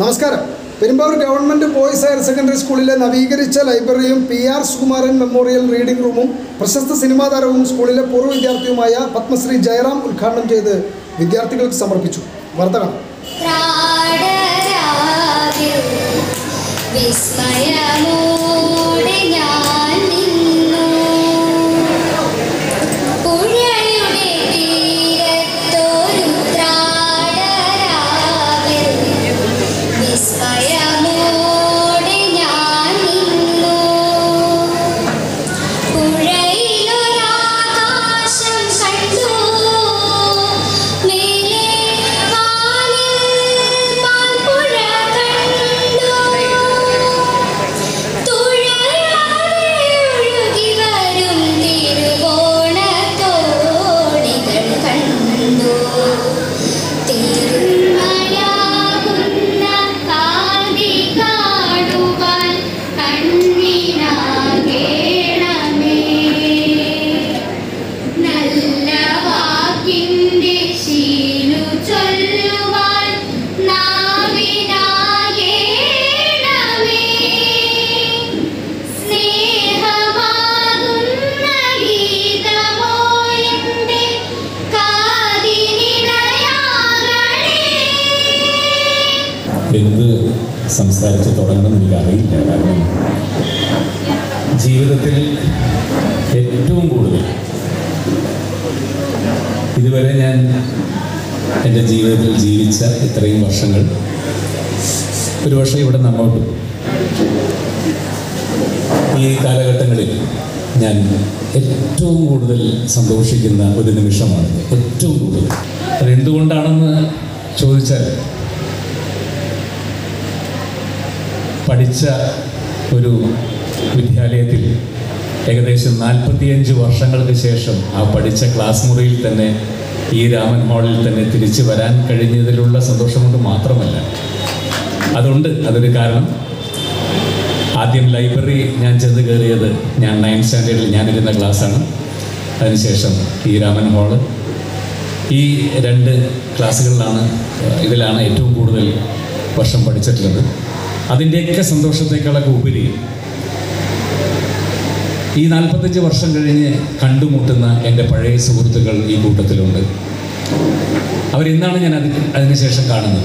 നമസ്കാരം Perumbavoor government boys higher secondary സ്കൂളിലെ നവീകരിച്ച ലൈബ്രറിയും P R Sukumaran memorial reading റൂമും പ്രശസ്ത സിനിമാ താരവും സ്കൂളിലെ പൂർവ്വ വിദ്യാർത്ഥിയുമായ പത്മശ്രീ ജയറാം ഉദ്ഘാടനം ചെയ്ത് വിദ്യാർത്ഥികൾക്ക് സമർപ്പിച്ചു വാർത്ത കാണാം പ്രാണരാവിൽ വിസ്മയമോടെ ഞാൻ നിന്നു പുഴയുടെ തീരത്തൊരു ത്രാടരാവിൽ വിസ്മയമോടെ ഞാൻ നിന്നു പുഴയിലൊരാകാശം കണ്ടു മേലെ വാനിൽ പാൽപ്പുഴ കണ്ടു തുഴയാതെ ഒഴുകി വരും തിരുവോണത്തോണികൾ കണ്ടു തിരുമലാകുന്ന കാന്തി കാണുവാൻ കണ്ണിനാകേണമേ നല്ല വാക്കിന്റെ ശീലു ചൊല്ലുവാൻ നാവിനാകേണമേ സ്നേഹമാകുന്ന ഗീതമോ എന്റെ കാതിനിടയാകണേ എന്ത് സംസാരിച്ച് തുടങ്ങണം എനിക്ക് അറിയില്ല കാരണം ജീവിതത്തിൽ ഏറ്റവും കൂടുതൽ ഇതുവരെ ഞാൻ എൻ്റെ ജീവിതത്തിൽ ജീവിച്ച ഇത്രയും വർഷങ്ങൾ ഒരു വർഷം ഇവിടെ നമ്മോട്ട് ഈ കാലഘട്ടങ്ങളിൽ ഞാൻ ഏറ്റവും കൂടുതൽ സന്തോഷിക്കുന്ന ഒരു നിമിഷമാണ് ഏറ്റവും കൂടുതൽ അതെന്തുകൊണ്ടാണെന്ന് ചോദിച്ചാൽ പഠിച്ച ഒരു വിദ്യാലയത്തിൽ ഏകദേശം നാൽപ്പത്തിയഞ്ച് വർഷങ്ങൾക്ക് ശേഷം ആ പഠിച്ച ക്ലാസ് മുറിയിൽ തന്നെ ഈ രാമൻ ഹാളിൽ തന്നെ തിരിച്ചു വരാൻ കഴിഞ്ഞതിലുള്ള സന്തോഷം കൊണ്ട് മാത്രമല്ല അതുണ്ട് അതൊരു കാരണം ആദ്യം ലൈബ്രറി ഞാൻ ചെന്ന് കയറിയത് ഞാൻ നയൻത് സ്റ്റാൻഡേർഡിൽ ഞാനിരുന്ന ക്ലാസ്സാണ് അതിനുശേഷം ഈ രാമൻ ഹാള് ഈ രണ്ട് ക്ലാസ്സുകളിലാണ് ഇതിലാണ് ഏറ്റവും കൂടുതൽ വർഷം പഠിച്ചിട്ടുള്ളത് അതിൻ്റെയൊക്കെ സന്തോഷത്തെക്കാളൊക്കെ ഉപരി ഈ നാൽപ്പത്തഞ്ച് വർഷം കഴിഞ്ഞ് കണ്ടുമുട്ടുന്ന എൻ്റെ പഴയ സുഹൃത്തുക്കൾ ഈ കൂട്ടത്തിലുണ്ട് അവരിന്നാണ് ഞാൻ അത് അതിനുശേഷം കാണുന്നത്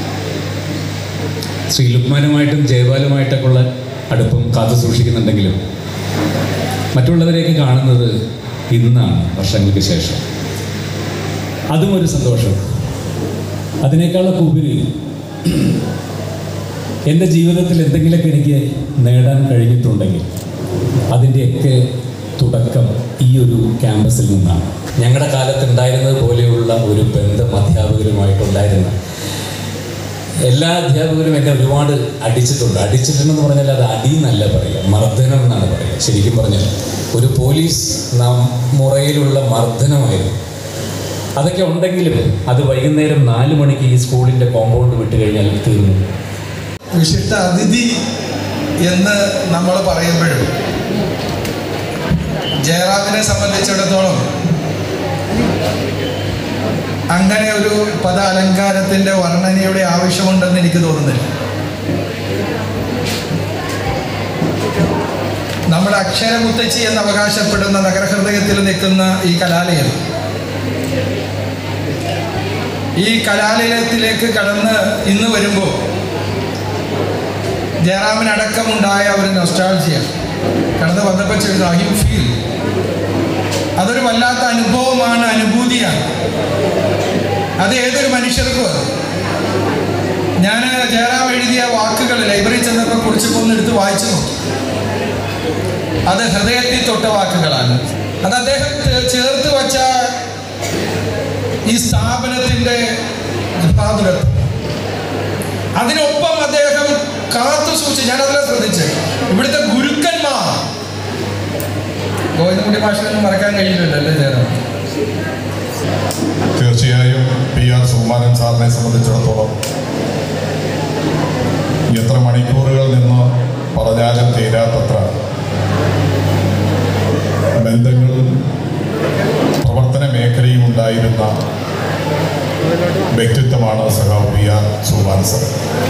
ശ്രീ ലുക്മാനുമായിട്ടും ജയപാലുമായിട്ടൊക്കെ ഉള്ള അടുപ്പം കാത്തു സൂക്ഷിക്കുന്നുണ്ടെങ്കിലും മറ്റുള്ളവരെയൊക്കെ കാണുന്നത് ഇന്നാണ് വർഷങ്ങൾക്ക് ശേഷം അതും ഒരു സന്തോഷം അതിനേക്കാളൊക്കെ ഉപരി എൻ്റെ ജീവിതത്തിൽ എന്തെങ്കിലുമൊക്കെ എനിക്ക് നേടാൻ കഴിഞ്ഞിട്ടുണ്ടെങ്കിൽ അതിൻ്റെയൊക്കെ തുടക്കം ഈ ഒരു ക്യാമ്പസിൽ നിന്നാണ് ഞങ്ങളുടെ കാലത്ത് ഉണ്ടായിരുന്നത് പോലെയുള്ള ഒരു ബന്ധം അധ്യാപകരുമായിട്ടുണ്ടായിരുന്ന എല്ലാ അധ്യാപകരും എന്നെ ഒരുപാട് അടിച്ചിട്ടുണ്ട് അടിച്ചിട്ടുണ്ടെന്ന് പറഞ്ഞാൽ അത് അടി എന്നല്ല പറയുക മർദ്ദനം എന്നാണ് പറയുക ശരിക്കും പറഞ്ഞാൽ ഒരു പോലീസ് നാം മുറയിലുള്ള മർദ്ദനമായിരുന്നു അതൊക്കെ ഉണ്ടെങ്കിലും അത് വൈകുന്നേരം നാല് മണിക്ക് ഈ സ്കൂളിൻ്റെ കോമ്പൗണ്ട് വിട്ട് കഴിഞ്ഞാൽ തീർന്നു വിശിഷ്ട അതിഥി എന്ന് നമ്മൾ പറയുമ്പോഴും ജയറാമിനെ സംബന്ധിച്ചിടത്തോളം അങ്ങനെ ഒരു പദ അലങ്കാരത്തിൻ്റെ വർണ്ണനയുടെ ആവശ്യമുണ്ടെന്ന് എനിക്ക് തോന്നുന്നില്ല നമ്മുടെ അക്ഷരമുത്തച്ചി എന്ന് അവകാശപ്പെടുന്ന നഗരഹൃദയത്തിൽ നിൽക്കുന്ന ഈ കലാലയം ഈ കലാലയത്തിലേക്ക് കടന്ന് ഇന്ന് വരുമ്പോൾ ജയറാമിനടക്കമുണ്ടായ ഒരു നൊസ്റ്റാൾജിയ കടന്ന് വന്നപ്പോൾ ചെയ്തു ഐ ഫീൽ അതൊരു വല്ലാത്ത അനുഭവമാണ് അനുഭൂതിയാണ് അത് ഏതൊരു മനുഷ്യർക്കും അത് ഞാൻ ജയറാം എഴുതിയ വാക്കുകൾ ലൈബ്രറി ചെന്നപ്പോൾ കുറിച്ചപ്പോൾ ഒന്ന് എടുത്ത് വായിച്ചു നോക്കി അത് ഹൃദയത്തിൽ തൊട്ട വാക്കുകളാണ് അത് അദ്ദേഹം ചേ- ചേർത്ത് വച്ച ഈ സ്ഥാപനത്തിൻ്റെ ഗൃഹാതുരത്വം അതിനൊപ്പം അദ്ദേഹം കാത്തു സൂക്ഷിച്ചു ഞാൻ അതിലെ ശ്രദ്ധിച്ച് ഇവിടുത്തെ ഗുരുക്കന്മാർ ഗോവിന്ദൻകുട്ടി ഭാഷയൊന്നും മറക്കാൻ കഴിയില്ലല്ലോ അല്ലേ ജയറാം തീർച്ചയായും പി ആർ സുകുമാരൻ സാറിനെ സംബന്ധിച്ചിടത്തോളം എത്ര മണിക്കൂറുകൾ നിന്ന് പറഞ്ഞാലും തീരാത്തത്ര ബന്ധങ്ങളും പ്രവർത്തന മേഖലയും ഉണ്ടായിരുന്ന വ്യക്തിത്വമാണ് സഖാവ് പി ആർ സുമാൻ സർ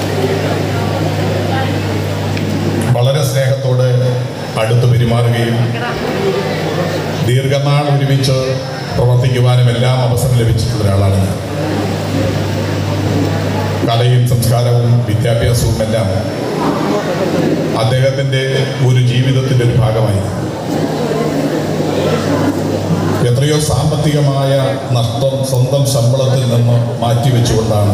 വളരെ സ്നേഹത്തോടെ അടുത്ത് പെരുമാറുകയും ദീർഘനാൾ ഒരുമിച്ച് പ്രവർത്തിക്കുവാനും എല്ലാം അവസരം ലഭിച്ചിട്ടുള്ള ഒരാളാണ് ഞാൻ കലയും സംസ്കാരവും വിദ്യാഭ്യാസവും എല്ലാം അദ്ദേഹത്തിൻ്റെ ഒരു ജീവിതത്തിൻ്റെ ഒരു ഭാഗമായി എത്രയോ സാമ്പത്തികമായ നഷ്ടം സ്വന്തം ശമ്പളത്തിൽ നിന്ന് മാറ്റിവെച്ചുകൊണ്ടാണ്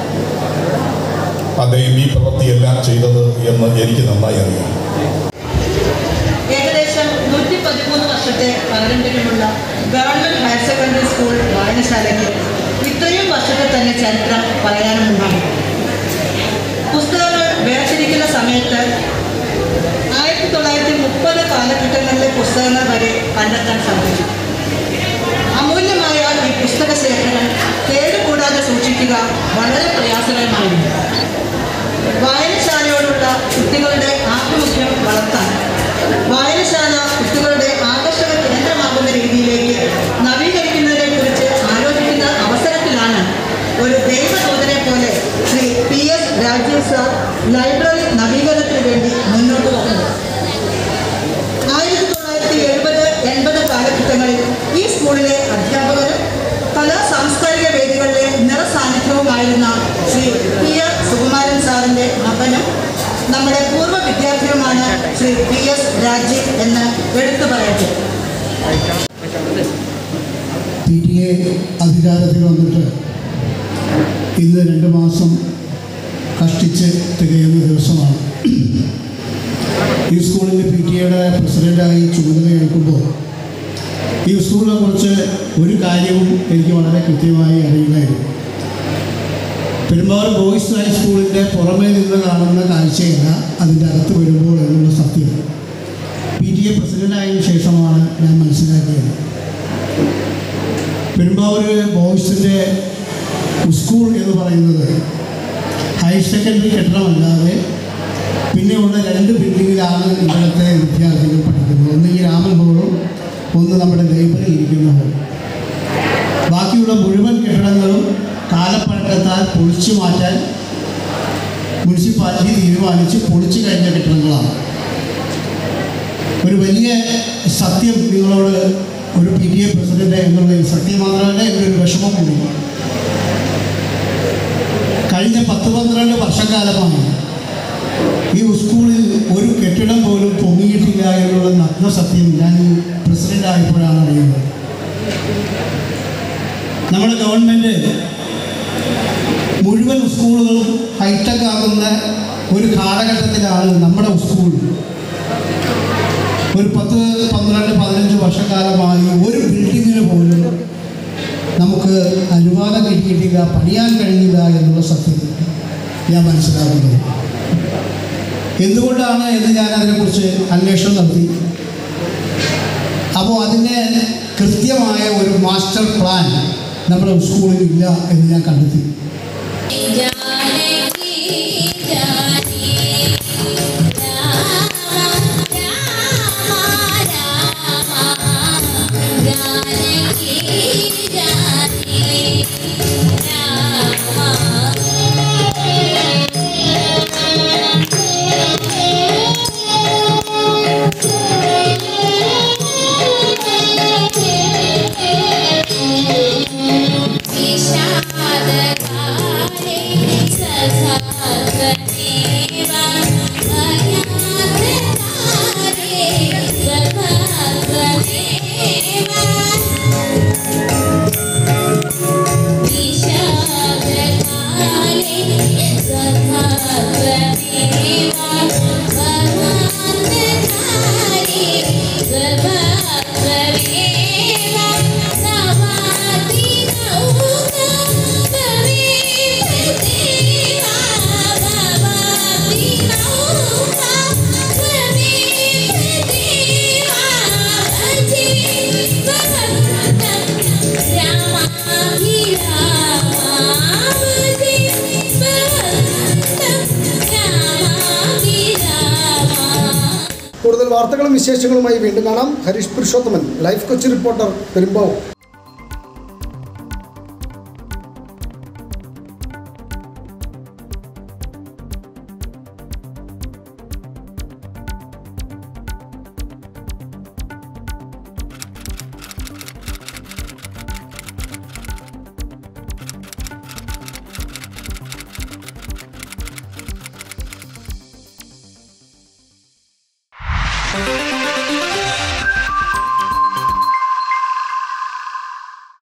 അദ്ദേഹം ഈ പ്രവൃത്തിയെല്ലാം ചെയ്തത് എന്ന് എനിക്ക് നന്നായി അറിയാം ഏകദേശം നൂറ്റി പതിമൂന്ന് വർഷത്തെ പാരമ്പര്യമുള്ള ഗവൺമെന്റ് ഹയർ സെക്കൻഡറി സ്കൂൾ വായനശാലയ്ക്ക് ഇത്രയും വർഷത്തെ തന്നെ ചരിത്രം പറയാനുമുണ്ടാകും പുസ്തകങ്ങൾ വേർതിരിക്കുന്ന സമയത്ത് ആയിരത്തി തൊള്ളായിരത്തി മുപ്പത് കാലഘട്ടങ്ങളിലെ പുസ്തകങ്ങൾ വരെ കണ്ടെത്താൻ സാധിച്ചു അമൂല്യമായ ഈ പുസ്തക ശേഖരം കേടുകൂടാതെ സൂക്ഷിക്കുക വളരെ പ്രയാസകരമായിരുന്നു വായനശാലയോടുള്ള കുട്ടികളുടെ ആഭിമുഖ്യം വളർത്താൻ വായനശാല കുട്ടികളുടെ ആകർഷക കേന്ദ്രമാകുന്ന രീതിയിലേക്ക് നവീകരിക്കുന്നതിനെ കുറിച്ച് ആലോചിക്കുന്ന അവസരത്തിലാണ് ഒരു ദൈവദൂതനെ പോലെ Shri P S Rajeev sir library നവീകരണത്തിന് വേണ്ടി മുന്നോട്ട് വന്നത് ആയിരത്തി തൊള്ളായിരത്തി എഴുപത് എൺപത് കാലഘട്ടങ്ങളിൽ ഈ സ്കൂളിലെ അധ്യാപകരും കലാ സാംസ്കാരിക വേദികളിലെ നിറസാന്നിധ്യവുമായിരുന്ന ശ്രീ പി ആർ സുകുമാരൻ സാറിൻ്റെ മകനും നമ്മുടെ പൂർവ്വ വിദ്യാർത്ഥിയുമാണ് ശ്രീ പി എസ് രാജീവ് എന്ന് എടുത്തു പറയട്ടെ പി ടി എ അധികാരത്തിൽ വന്നിട്ട് ഇന്ന് രണ്ട് മാസം കഷ്ടിച്ച് തികയുന്ന ദിവസമാണ് ഈ സ്കൂളിൻ്റെ പി ടി എയുടെ പ്രസിഡൻ്റായി ചുമതല ഏൽക്കുമ്പോൾ ഈ സ്കൂളിനെ കുറിച്ച് ഒരു കാര്യവും എനിക്ക് വളരെ കൃത്യമായി അറിയില്ലായിരുന്നു പെരുമ്പാവൂർ ബോയ്സ് ഹൈസ്കൂളിൻ്റെ പുറമേ നിന്ന് കാണുന്ന കാഴ്ചയല്ല അതിൻ്റെ അകത്ത് വരുമ്പോൾ എന്നുള്ള സത്യം പി ടി എ പ്രസിഡൻ്റായതിനു ശേഷമാണ് ഞാൻ മനസ്സിലാക്കിയത് പെരുമ്പാവൂർ ബോയ്സിൻ്റെ സ്കൂൾ എന്ന് പറയുന്നത് ഹയർ സെക്കൻഡറി കെട്ടിടമല്ലാതെ പിന്നെയുള്ള രണ്ട് ബിൽഡിങ്ങിലാണ് ഇവിടുത്തെ വിദ്യാർത്ഥികൾ പഠിക്കുന്നത് ഒന്ന് ഈ രാമൻ ഹോളും ഒന്ന് നമ്മുടെ ലൈബ്രറി ഇരിക്കുന്ന ഹോൾ ബാക്കിയുള്ള മുഴുവൻ കെട്ടിടങ്ങളും കാലപ്പഴക്കത്താൽ പൊളിച്ചു മാറ്റാൻ മുനിസിപ്പാലിറ്റി തീരുമാനിച്ച് പൊളിച്ചു കഴിഞ്ഞ കെട്ടിടങ്ങളാണ് ഒരു വലിയ സത്യം നിങ്ങളോട് ഒരു പി ടി എ പ്രസിഡന്റ് എന്നുള്ളതിൽ സത്യം മാത്രമല്ല എൻ്റെ ഒരു വിഷമം കൂടി കഴിഞ്ഞ പത്ത് പന്ത്രണ്ട് വർഷക്കാലമായി ഈ സ്കൂളിൽ ഒരു കെട്ടിടം പോലും പൊങ്ങിയിട്ടില്ല എന്നുള്ള നഗ്ന സത്യം ഞാൻ പ്രസിഡന്റ് ആയപ്പോഴാണ് അറിയുന്നത് നമ്മുടെ ഗവൺമെൻറ് മുഴുവൻ സ്കൂളുകളും ഹൈടെക് ആകുന്ന ഒരു കാലഘട്ടത്തിലാണ് നമ്മുടെ സ്കൂൾ ഒരു പത്ത് പന്ത്രണ്ട് പതിനഞ്ച് വർഷക്കാലമായി ഒരു ബിൽഡിങ്ങിന് പോലും നമുക്ക് അനുവാദം കിട്ടിയിട്ടില്ല പണിയാൻ കഴിഞ്ഞില്ല എന്നുള്ള സത്യം ഞാൻ മനസ്സിലാക്കുന്നത് എന്തുകൊണ്ടാണ് എന്ന് ഞാൻ അതിനെക്കുറിച്ച് അന്വേഷണം നടത്തി അപ്പോൾ അതിൻ്റെ കൃത്യമായ ഒരു മാസ്റ്റർ പ്ലാൻ നമ്മുടെ സ്കൂളിൽ ഇല്ല എന്ന് ഞാൻ കണ്ടെത്തി जानकी जानी राम राम राम जानकी जानी विषादकाले सखात्वमेव अयाततारे स्वभावमेव विषादकाले सखात्वमेव अयाततारे स्वभावमेव नवाति नौका भवेदेवा भवाति नौका भवेदेवा भजे भवन्तं रामाभिरामावति भवन्तं रामाभिरामा കൂടുതൽ വാർത്തകളും വിശേഷങ്ങളുമായി വീണ്ടും കാണാം Harish Purushothaman life Kochi reporter Perumbavoor Thank